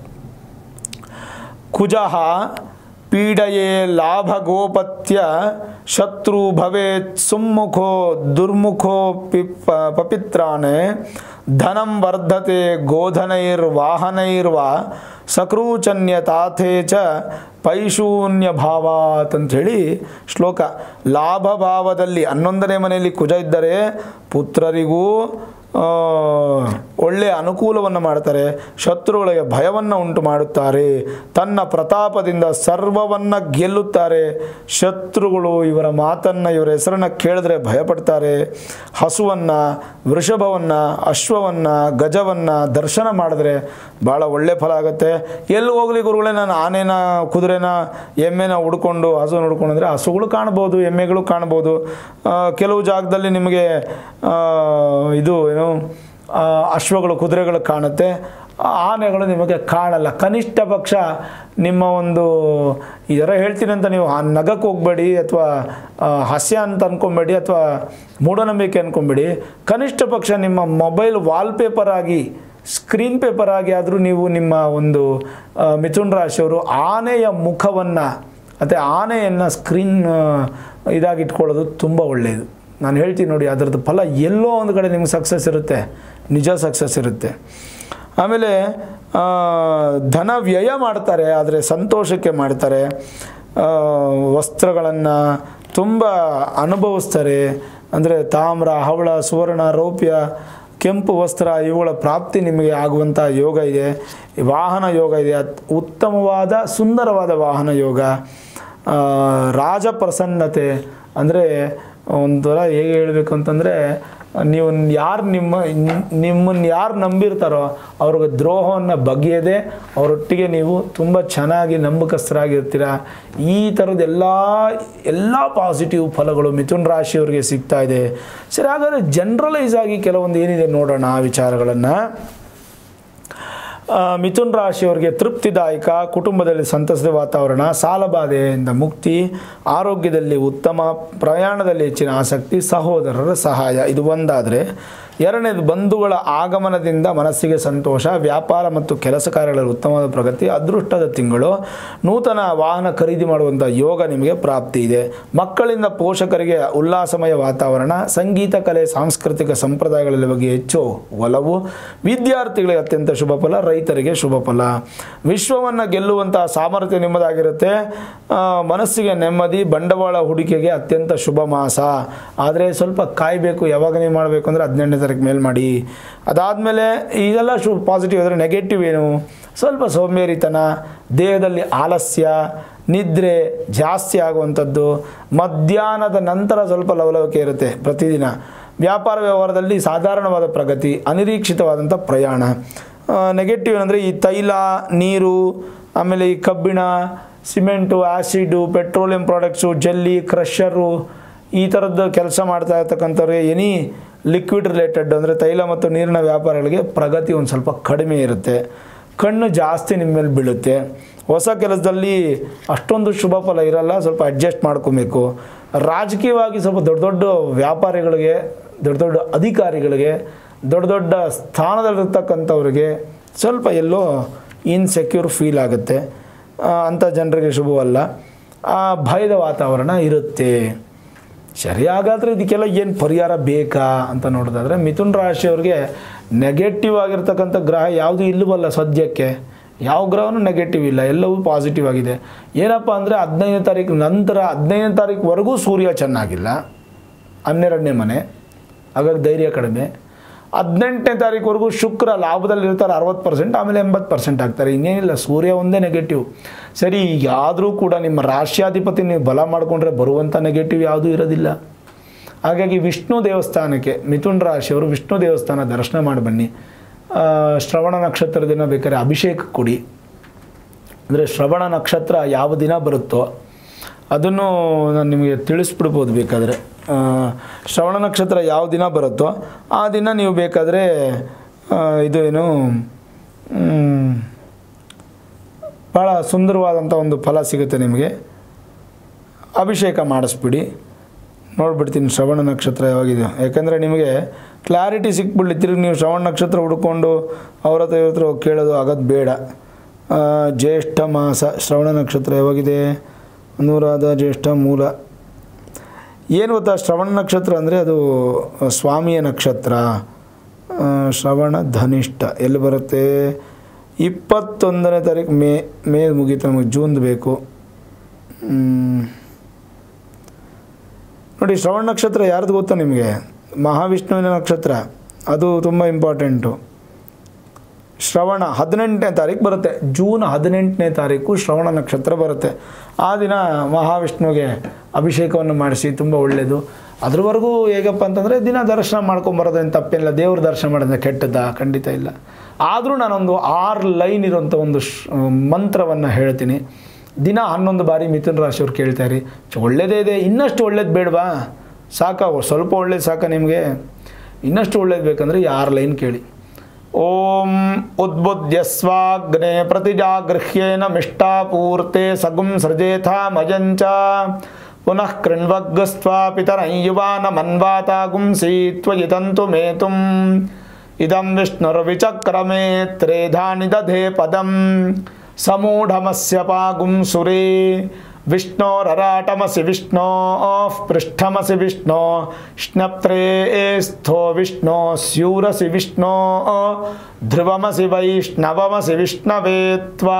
ಕುಜಃ ಪೀಡಯೇ ಲಾಭಗೋಪತ್ಯ ಶತ್ರು ಭವೇತ್ ಸುಮ್ಮುಖೋ ದುರ್ಮುಖೋ ಪಿಪ್ಪ ಪಪಿತ್ರಾಣೆ ಧನಂ ವರ್ಧತೆ ಗೋಧನೈರ್ವಾಹನೈರ್ವಾ ಸಕ್ರೂಚನ್ಯ ತಾಥೇ ಚ ಪೈಶೂನ್ಯ ಭಾವಾತ್ ಅಂಥೇಳಿ ಶ್ಲೋಕ ಲಾಭ ಭಾವದಲ್ಲಿ ಹನ್ನೊಂದನೇ ಮನೆಯಲ್ಲಿ ಕುಜ ಇದ್ದರೆ ಪುತ್ರರಿಗೂ ಆ, ಒಳ್ಳೆಯ ಅನುಕೂಲವನ್ನು ಮಾಡ್ತಾರೆ ಶತ್ರುಗಳಿಗೆ ಭಯವನ್ನು ಉಂಟು ಮಾಡುತ್ತಾರೆ ತನ್ನ ಪ್ರತಾಪದಿಂದ ಸರ್ವವನ್ನು ಗೆಲ್ಲುತ್ತಾರೆ ಶತ್ರುಗಳು ಇವರ ಮಾತನ್ನು ಇವರ ಹೆಸರನ್ನು ಕೇಳಿದ್ರೆ ಭಯಪಡ್ತಾರೆ ಹಸುವನ್ನು ವೃಷಭವನ್ನು ಅಶ್ವವನ್ನು ಗಜವನ್ನು ದರ್ಶನ ಮಾಡಿದ್ರೆ ಭಾಳ ಒಳ್ಳೆ ಫಲ ಆಗುತ್ತೆ ಎಲ್ಲಿ ಹೋಗಲಿ ಗುರುಗಳೇ ನಾನು ಆನೆನ ಕುದುರೆನ ಎಮ್ಮೆನ ಹುಡ್ಕೊಂಡು ಹಸು ಹುಡ್ಕೊಂಡು ಅಂದರೆ ಹಸುಗಳು ಕಾಣ್ಬೋದು ಎಮ್ಮೆಗಳು ಕಾಣ್ಬೋದು ಆ, ಕೆಲವು ಜಾಗದಲ್ಲಿ ನಿಮಗೆ ಆ, ಇದು ಏನು ಆ, ಅಶ್ವಗಳು ಕುದುರೆಗಳು ಕಾಣುತ್ತೆ ಆ ಆನೆಗಳು ನಿಮಗೆ ಕಾಣಲ್ಲ ಕನಿಷ್ಠ ಪಕ್ಷ ನಿಮ್ಮ ಒಂದು ಇದರ ಹೇಳ್ತೀನಿ ಅಂತ ನೀವು ಆ ನಗಕ್ಕೆ ಹೋಗಬೇಡಿ ಅಥವಾ ಹಾಸ್ಯ ಅಂತ ಅಂದ್ಕೊಬೇಡಿ ಅಥವಾ ಮೂಢನಂಬಿಕೆ ಅಂದ್ಕೊಬೇಡಿ ಕನಿಷ್ಠ ಪಕ್ಷ ನಿಮ್ಮ ಮೊಬೈಲ್ ವಾಲ್ಪೇಪರ್ ಆಗಿ ಸ್ಕ್ರೀನ್ ಪೇಪರ್ ಆಗಿ ಆದರೂ ನೀವು ನಿಮ್ಮ ಒಂದು ಆ, ಮಿಥುನ್ ರಾಶಿಯವರು ಆನೆಯ ಮುಖವನ್ನು ಮತ್ತು ಆನೆಯನ್ನು ಸ್ಕ್ರೀನ್ ಇದಾಗಿ ಇಟ್ಕೊಳ್ಳೋದು ತುಂಬ ಒಳ್ಳೆಯದು ನಾನು ಹೇಳ್ತೀನಿ ನೋಡಿ ಅದರದ್ದು ಫಲ ಎಲ್ಲೋ ಒಂದು ಕಡೆ ನಿಮ್ಗೆ ಸಕ್ಸಸ್ ಇರುತ್ತೆ ನಿಜ ಸಕ್ಸಸ್ ಇರುತ್ತೆ ಆಮೇಲೆ ಆ, ಧನ ವ್ಯಯ ಮಾಡ್ತಾರೆ ಆದರೆ ಸಂತೋಷಕ್ಕೆ ಮಾಡ್ತಾರೆ ವಸ್ತ್ರಗಳನ್ನು ತುಂಬ ಅನುಭವಿಸ್ತಾರೆ ಅಂದರೆ ತಾಮ್ರ ಹವಳ ಸುವರ್ಣ ರೌಪ್ಯ ಕೆಂಪು ವಸ್ತ್ರ ಇವುಗಳ ಪ್ರಾಪ್ತಿ ನಿಮಗೆ ಆಗುವಂಥ ಯೋಗ ಇದೆ ವಾಹನ ಯೋಗ ಇದೆ ಅತ್- ಉತ್ತಮವಾದ ಸುಂದರವಾದ ವಾಹನ ಯೋಗ ಆ, ರಾಜ ಪ್ರಸನ್ನತೆ ಅಂದರೆ ಒಂಥರ ಹೇಗೆ ಹೇಳಬೇಕು ಅಂತಂದರೆ ನೀವು ಯಾರು ನಿಮ್ಮ ನಿಮ್ಮನ್ನು ಯಾರು ನಂಬಿರ್ತಾರೋ ಅವ್ರಿಗೆ ದ್ರೋಹವನ್ನು ಬಗೆಯದೆ ಅವರೊಟ್ಟಿಗೆ ನೀವು ತುಂಬ ಚೆನ್ನಾಗಿ ನಂಬಿಕಸ್ಥರಾಗಿರ್ತೀರ ಈ ಥರದ ಎಲ್ಲ ಎಲ್ಲ ಪಾಸಿಟಿವ್ ಫಲಗಳು ಮಿಥುನ್ ರಾಶಿಯವರಿಗೆ ಸಿಗ್ತಾ ಇದೆ ಸರಿ ಹಾಗಾದರೆ ಜನ್ರಲೈಸ್ ಆಗಿ ಕೆಲವೊಂದು ಏನಿದೆ ನೋಡೋಣ ಆ ವಿಚಾರಗಳನ್ನು ಆ, ಮಿಥುನ್ ರಾಶಿಯವರಿಗೆ ತೃಪ್ತಿದಾಯಕ ಕುಟುಂಬದಲ್ಲಿ ಸಂತಸದ ವಾತಾವರಣ ಸಾಲಬಾಧೆಯಿಂದ ಮುಕ್ತಿ ಆರೋಗ್ಯದಲ್ಲಿ ಉತ್ತಮ ಪ್ರಯಾಣದಲ್ಲಿ ಹೆಚ್ಚಿನ ಆಸಕ್ತಿ ಸಹೋದರರ ಸಹಾಯ ಇದು ಒಂದಾದರೆ ಎರಡನೇದು ಬಂಧುಗಳ ಆಗಮನದಿಂದ ಮನಸ್ಸಿಗೆ ಸಂತೋಷ ವ್ಯಾಪಾರ ಮತ್ತು ಕೆಲಸ ಕಾರ್ಯಗಳಲ್ಲಿ ಉತ್ತಮವಾದ ಪ್ರಗತಿ ಅದೃಷ್ಟದ ತಿಂಗಳು ನೂತನ ವಾಹನ ಖರೀದಿ ಮಾಡುವಂಥ ಯೋಗ ನಿಮಗೆ ಪ್ರಾಪ್ತಿ ಇದೆ ಮಕ್ಕಳಿಂದ ಪೋಷಕರಿಗೆ ಉಲ್ಲಾಸಮಯ ವಾತಾವರಣ ಸಂಗೀತ ಕಲೆ ಸಾಂಸ್ಕೃತಿಕ ಸಂಪ್ರದಾಯಗಳ ಬಗ್ಗೆ ಹೆಚ್ಚು ಒಲವು ವಿದ್ಯಾರ್ಥಿಗಳಿಗೆ ಅತ್ಯಂತ ಶುಭ ಫಲ ರೈತರಿಗೆ ಶುಭ ಫಲ ವಿಶ್ವವನ್ನು ಗೆಲ್ಲುವಂತಹ ಸಾಮರ್ಥ್ಯ ನಿಮ್ಮದಾಗಿರುತ್ತೆ ಆ, ಮನಸ್ಸಿಗೆ ನೆಮ್ಮದಿ ಬಂಡವಾಳ ಹೂಡಿಕೆಗೆ ಅತ್ಯಂತ ಶುಭ ಮಾಸ ಆದರೆ ಸ್ವಲ್ಪ ಕಾಯಬೇಕು ಯಾವಾಗ ನೀವು ಮಾಡಬೇಕು ಅಂದರೆ ಹದಿನೆಂಟನೇ ತಾರೀಕು ಮೇಲೆ ಮಾಡಿ ಅದಾದಮೇಲೆ ಇದೆಲ್ಲ ಶು ಪಾಸಿಟಿವ್ ಆದರೆ ನೆಗೆಟಿವ್ ಏನು ಸ್ವಲ್ಪ ಸೋಂಬೇರಿತನ ದೇಹದಲ್ಲಿ ಆಲಸ್ಯ ನಿದ್ರೆ ಜಾಸ್ತಿ ಆಗುವಂಥದ್ದು ಮಧ್ಯಾಹ್ನದ ನಂತರ ಸ್ವಲ್ಪ ಲವಲವಿಕೆ ಇರುತ್ತೆ ಪ್ರತಿದಿನ ವ್ಯಾಪಾರ ವ್ಯವಹಾರದಲ್ಲಿ ಸಾಧಾರಣವಾದ ಪ್ರಗತಿ ಅನಿರೀಕ್ಷಿತವಾದಂಥ ಪ್ರಯಾಣ ನೆಗೆಟಿವ್ ಏನಂದರೆ ಈ ತೈಲ ನೀರು ಆಮೇಲೆ ಈ ಕಬ್ಬಿಣ ಸಿಮೆಂಟು ಆ್ಯಸಿಡು ಪೆಟ್ರೋಲಿಯಂ ಪ್ರಾಡಕ್ಟ್ಸು ಜಲ್ಲಿ ಕ್ರಷರು ಈ ಥರದ್ದು ಕೆಲಸ ಮಾಡ್ತಾ ಇರ್ತಕ್ಕಂಥವ್ರಿಗೆ ಎನಿ ಲಿಕ್ವಿಡ್ ರಿಲೇಟೆಡ್ ಅಂದರೆ ತೈಲ ಮತ್ತು ನೀರಿನ ವ್ಯಾಪಾರಗಳಿಗೆ ಪ್ರಗತಿ ಒಂದು ಸ್ವಲ್ಪ ಕಡಿಮೆ ಇರುತ್ತೆ ಕಣ್ಣು ಜಾಸ್ತಿ ನಿಮ್ಮ ಮೇಲೆ ಬೀಳುತ್ತೆ ಹೊಸ ಕೆಲಸದಲ್ಲಿ ಅಷ್ಟೊಂದು ಶುಭ ಫಲ ಇರಲ್ಲ ಸ್ವಲ್ಪ ಅಡ್ಜಸ್ಟ್ ಮಾಡ್ಕೊಬೇಕು ರಾಜಕೀಯವಾಗಿ ಸ್ವಲ್ಪ ದೊಡ್ಡ ದೊಡ್ಡ ವ್ಯಾಪಾರಿಗಳಿಗೆ ದೊಡ್ಡ ದೊಡ್ಡ ಅಧಿಕಾರಿಗಳಿಗೆ ದೊಡ್ಡ ದೊಡ್ಡ ಸ್ಥಾನದಲ್ಲಿರ್ತಕ್ಕಂಥವ್ರಿಗೆ ಸ್ವಲ್ಪ ಎಲ್ಲೋ ಇನ್ಸೆಕ್ಯೂರ್ ಫೀಲ್ ಆಗುತ್ತೆ ಆ, ಅಂಥ ಜನರಿಗೆ ಶುಭವಲ್ಲ ಆ ಭಯದ ವಾತಾವರಣ ಇರುತ್ತೆ ಸರಿ ಹಾಗಾದರೆ ಇದಕ್ಕೆಲ್ಲ ಏನು ಪರಿಹಾರ ಬೇಕಾ ಅಂತ ನೋಡೋದಾದ್ರೆ ಮಿಥುನ್ ರಾಶಿಯವ್ರಿಗೆ ನೆಗೆಟಿವ್ ಆಗಿರ್ತಕ್ಕಂಥ ಗ್ರಹ ಯಾವುದೂ ಇಲ್ಲವಲ್ಲ ಸದ್ಯಕ್ಕೆ ಯಾವ ಗ್ರಹನೂ ನೆಗೆಟಿವ್ ಇಲ್ಲ ಎಲ್ಲವೂ ಪಾಸಿಟಿವ್ ಆಗಿದೆ ಏನಪ್ಪ ಅಂದರೆ ಹದಿನೈದನೇ ತಾರೀಕು ನಂತರ ಹದಿನೈದನೇ ತಾರೀಕುವರೆಗೂ ಸೂರ್ಯ ಚೆನ್ನಾಗಿಲ್ಲ ಹನ್ನೆರಡನೇ ಮನೆ ಹಾಗಾಗಿ ಧೈರ್ಯ ಕಡಿಮೆ ಹದಿನೆಂಟನೇ ತಾರೀಕುವರೆಗೂ ಶುಕ್ರ ಲಾಭದಲ್ಲಿ ಇರ್ತಾರೆ ಅರವತ್ತು ಪರ್ಸೆಂಟ್ ಆಮೇಲೆ ಎಂಬತ್ತು ಪರ್ಸೆಂಟ್ ಆಗ್ತಾರೆ ಇನ್ನೇನಿಲ್ಲ ಸೂರ್ಯ ಒಂದೇ ನೆಗೆಟಿವ್ ಸರಿ ಯಾದರೂ ಕೂಡ ನಿಮ್ಮ ರಾಶ್ಯಾಧಿಪತಿ ನೀವು ಬಲ ಮಾಡಿಕೊಂಡ್ರೆ ಬರುವಂಥ ನೆಗೆಟಿವ್ ಯಾವುದೂ ಇರೋದಿಲ್ಲ ಹಾಗಾಗಿ ವಿಷ್ಣು ದೇವಸ್ಥಾನಕ್ಕೆ ಮಿಥುನ್ ರಾಶಿಯವರು ವಿಷ್ಣು ದೇವಸ್ಥಾನ ದರ್ಶನ ಮಾಡಿ ಬನ್ನಿ ಆ, ಶ್ರವಣ ನಕ್ಷತ್ರ ದಿನ ಬೇಕಾದ್ರೆ ಅಭಿಷೇಕ ಕೊಡಿ ಅಂದರೆ ಶ್ರವಣ ನಕ್ಷತ್ರ ಯಾವ ದಿನ ಬರುತ್ತೋ ಅದನ್ನು ನಾನು ನಿಮಗೆ ತಿಳಿಸ್ಬಿಡ್ಬೋದು ಬೇಕಾದರೆ ಆ, ಶ್ರವಣ ನಕ್ಷತ್ರ ಯಾವ ದಿನ ಬರುತ್ತೋ ಆ ದಿನ ನೀವು ಬೇಕಾದರೆ ಆ, ಇದು ಏನು ಮ್, ಭಾಳ ಸುಂದರವಾದಂಥ ಒಂದು ಫಲ ಸಿಗುತ್ತೆ ನಿಮಗೆ ಅಭಿಷೇಕ ಮಾಡಿಸ್ಬಿಡಿ ನೋಡ್ಬಿಡ್ತೀನಿ ಶ್ರವಣ ನಕ್ಷತ್ರ ಯಾವಾಗಿದೆ ಯಾಕಂದರೆ ನಿಮಗೆ ಕ್ಲಾರಿಟಿ ಸಿಕ್ಬಿಡ್ಲಿ ತಿರುಗಿ ನೀವು ಶ್ರವಣ ನಕ್ಷತ್ರ ಹುಡ್ಕೊಂಡು ಅವ್ರ ಹತ್ರ ಇವ್ರ ಹತ್ರ ಹೋಗಿ ಕೇಳೋದು ಆಗೋದು ಬೇಡ ಆ, ಜ್ಯೇಷ್ಠ ಮಾಸ ಶ್ರವಣ ನಕ್ಷತ್ರ ಯಾವಾಗಿದೆ ಅನುರಾಧ ಜ್ಯೇಷ್ಠ ಮೂಲ ಏನು ಗೊತ್ತಾ ಶ್ರವಣ ನಕ್ಷತ್ರ ಅಂದರೆ ಅದು ಸ್ವಾಮಿಯ ನಕ್ಷತ್ರ ಆ, ಶ್ರವಣ ಧನಿಷ್ಠ ಎಲ್ಲಿ ಬರುತ್ತೆ ಇಪ್ಪತ್ತೊಂದನೇ ತಾರೀಕು ಮೇ ಮೇ ಮುಗೀತು ನಮಗೆ ಜೂನ್ದು ಬೇಕು ಹ್ಮ್. ನೋಡಿ ಶ್ರವಣ ನಕ್ಷತ್ರ ಯಾರ್ದು ಗೊತ್ತಾ ನಿಮಗೆ ಮಹಾವಿಷ್ಣುವಿನ ನಕ್ಷತ್ರ ಅದು ತುಂಬ ಇಂಪಾರ್ಟೆಂಟು ಶ್ರವಣ ಹದಿನೆಂಟನೇ ತಾರೀಕು ಬರುತ್ತೆ ಜೂನ್ ಹದಿನೆಂಟನೇ ತಾರೀಕು ಶ್ರವಣ ನಕ್ಷತ್ರ ಬರುತ್ತೆ ಆ ದಿನ ಮಹಾವಿಷ್ಣುವಿಗೆ ಅಭಿಷೇಕವನ್ನು ಮಾಡಿಸಿ ತುಂಬ ಒಳ್ಳೆಯದು ಅದ್ರವರೆಗೂ ಹೇಗಪ್ಪ ಅಂತಂದರೆ ದಿನ ದರ್ಶನ ಮಾಡ್ಕೊಂಬರೋದೇನು ತಪ್ಪೇನಿಲ್ಲ ದೇವ್ರ ದರ್ಶನ ಮಾಡೋದ್ರೆ ಕೆಟ್ಟದ್ದ ಖಂಡಿತ ಇಲ್ಲ ಆದರೂ ನಾನೊಂದು ಆರು ಲೈನ್ ಇರುವಂಥ ಒಂದು ಶ್ ಮಂತ್ರವನ್ನು ಹೇಳ್ತೀನಿ ದಿನ ಹನ್ನೊಂದು ಬಾರಿ ಮಿಥುನ ರಾಶಿಯವ್ರು ಕೇಳ್ತಾರೆ ಒಳ್ಳೇದೇ ಇದೆ ಇನ್ನಷ್ಟು ಒಳ್ಳೇದು ಬೇಡವಾ ಸಾಕ ಸ್ವಲ್ಪ ಒಳ್ಳೇದು ಸಾಕ ನಿಮಗೆ ಇನ್ನಷ್ಟು ಒಳ್ಳೇದು ಬೇಕಂದರೆ ಈ ಆರು ಲೈನ್ ಕೇಳಿ ಓಂ ಉದ್ಬುದ್ಯಸ್ವಾಗ್ನೆ ಪ್ರತಿಜಾಗೃಹ್ಯೇನ ಮಿಷ್ಟಾಪೂರ್ತೆ ಸಗುಂ ಸೃಜೇಥ ಮಜಂಚ ಪುನಃ ಕೃಣ್ವಗ್ಗಸ್ತ್ವಾ ಪಿತರಂ ಯುವಾನ ಮನ್ವಾತಾಗುಂಸಿ ತ್ವಯಿತಂತು ಮೇತುಂ ಇದಂ ವಿಷ್ಣುರ್ವಿಚಕ್ರಮೇ ತ್ರೇಧಾನಿ ದಧೆ ಪದಂ ಸಮೂಢಮಸ್ಯ ಪಾಗುಂ ಸುರೇ ವಿಷ್ಣೋರರಾಟಮಸಿ ವಿಷ್ಣೋ ಪೃಷ್ಠಮಸಿ ವಿಷ್ಣೋ ಶ್ನಪ್ತ್ರೇ ಸ್ಥೋ ವಿಷ್ಣೋ ಸ್ಯೂರಸಿ ವಿಷ್ಣೋ ಧ್ರುವಮಸಿ ವೈಷ್ಣವಮಸಿ ವಿಷ್ಣವೇ ತ್ವಾ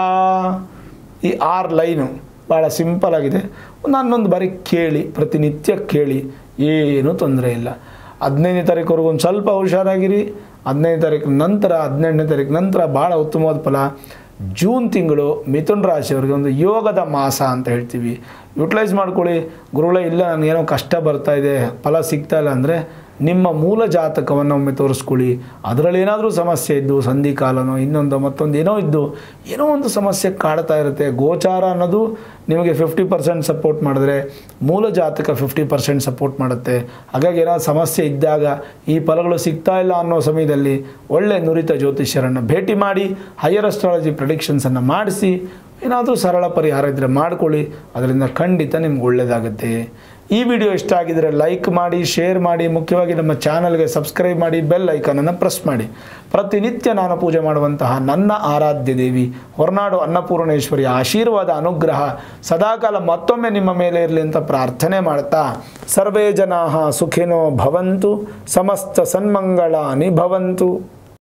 ಈ ಆರು ಲೈನು ಭಾಳ ಸಿಂಪಲ್ ಆಗಿದೆ ಒಂದು ಹನ್ನೊಂದು ಬಾರಿ ಕೇಳಿ ಪ್ರತಿನಿತ್ಯ ಕೇಳಿ ಏನೂ ತೊಂದರೆ ಇಲ್ಲ ಹದಿನೈದನೇ ತಾರೀಕುವರೆಗೂ ಒಂದು ಸ್ವಲ್ಪ ಹುಷಾರಾಗಿರಿ ಹದಿನೈದು ತಾರೀಕು ನಂತರ ಹದಿನೆಂಟನೇ ತಾರೀಕು ನಂತರ ಭಾಳ ಉತ್ತಮವಾದ ಫಲ ಜೂನ್ ತಿಂಗಳು ಮಿಥುನ್ ರಾಶಿಯವರಿಗೆ ಒಂದು ಯೋಗದ ಮಾಸ ಅಂತ ಹೇಳ್ತೀವಿ ಯುಟಿಲೈಸ್ ಮಾಡ್ಕೊಳ್ಳಿ ಗುರುಗಳೇ ಇಲ್ಲ ನನಗೇನೋ ಕಷ್ಟ ಬರ್ತಾ ಇದೆ ಫಲ ಸಿಗ್ತಾ ಇಲ್ಲ ಅಂದರೆ ನಿಮ್ಮ ಮೂಲ ಜಾತಕವನ್ನು ಒಮ್ಮೆ ತೋರಿಸ್ಕೊಳ್ಳಿ ಅದರಲ್ಲಿ ಏನಾದರೂ ಸಮಸ್ಯೆ ಇದ್ದು ಸಂಧಿ ಕಾಲನೋ ಇನ್ನೊಂದು ಮತ್ತೊಂದು ಏನೋ ಇದ್ದು ಏನೋ ಒಂದು ಸಮಸ್ಯೆ ಕಾಡ್ತಾ ಇರುತ್ತೆ ಗೋಚಾರ ಅನ್ನೋದು ನಿಮಗೆ ಫಿಫ್ಟಿ ಪರ್ಸೆಂಟ್ ಸಪೋರ್ಟ್ ಮಾಡಿದ್ರೆ ಮೂಲ ಜಾತಕ ಫಿಫ್ಟಿ ಪರ್ಸೆಂಟ್ ಸಪೋರ್ಟ್ ಮಾಡುತ್ತೆ ಹಾಗಾಗಿ ಏನಾದ್ರು ಸಮಸ್ಯೆ ಇದ್ದಾಗ ಈ ಫಲಗಳು ಸಿಗ್ತಾ ಇಲ್ಲ ಅನ್ನೋ ಸಮಯದಲ್ಲಿ ಒಳ್ಳೆ ನುರಿತ ಜ್ಯೋತಿಷ್ಯರನ್ನು ಭೇಟಿ ಮಾಡಿ ಹೈಯರ್ ಅಸ್ಟ್ರಾಲಜಿ ಪ್ರಿಡಿಕ್ಷನ್ಸನ್ನು ಮಾಡಿಸಿ ಏನಾದರೂ ಸರಳ ಪರಿಹಾರ ಇದ್ದರೆ ಮಾಡ್ಕೊಳ್ಳಿ ಅದರಿಂದ ಖಂಡಿತ ನಿಮ್ಗೆ ಒಳ್ಳೆಯದಾಗುತ್ತೆ ಈ ವಿಡಿಯೋ ಇಷ್ಟ ಆಗಿದರೆ ಲೈಕ್ ಮಾಡಿ ಶೇರ್ ಮಾಡಿ ಮುಖ್ಯವಾಗಿ ನಮ್ಮ ಚಾನಲ್ಗೆ ಸಬ್ಸ್ಕ್ರೈಬ್ ಮಾಡಿ ಬೆಲ್ ಐಕನನ್ನು ಪ್ರೆಸ್ ಮಾಡಿ ಪ್ರತಿನಿತ್ಯ ನಾನು ಪೂಜೆ ಮಾಡುವಂತಹ ನನ್ನ ಆರಾಧ್ಯ ದೇವಿ ಹೊರನಾಡು ಅನ್ನಪೂರ್ಣೇಶ್ವರಿಯ ಆಶೀರ್ವಾದ ಅನುಗ್ರಹ ಸದಾಕಾಲ ಮತ್ತೊಮ್ಮೆ ನಿಮ್ಮ ಮೇಲೆ ಇರಲಿ ಅಂತ ಪ್ರಾರ್ಥನೆ ಮಾಡ್ತಾ ಸರ್ವೇ ಜನಾ ಸುಖಿನೋ ಭವಂತು ಸಮಸ್ತ ಸನ್ಮಂಗಳಾನಿ ಭವಂತು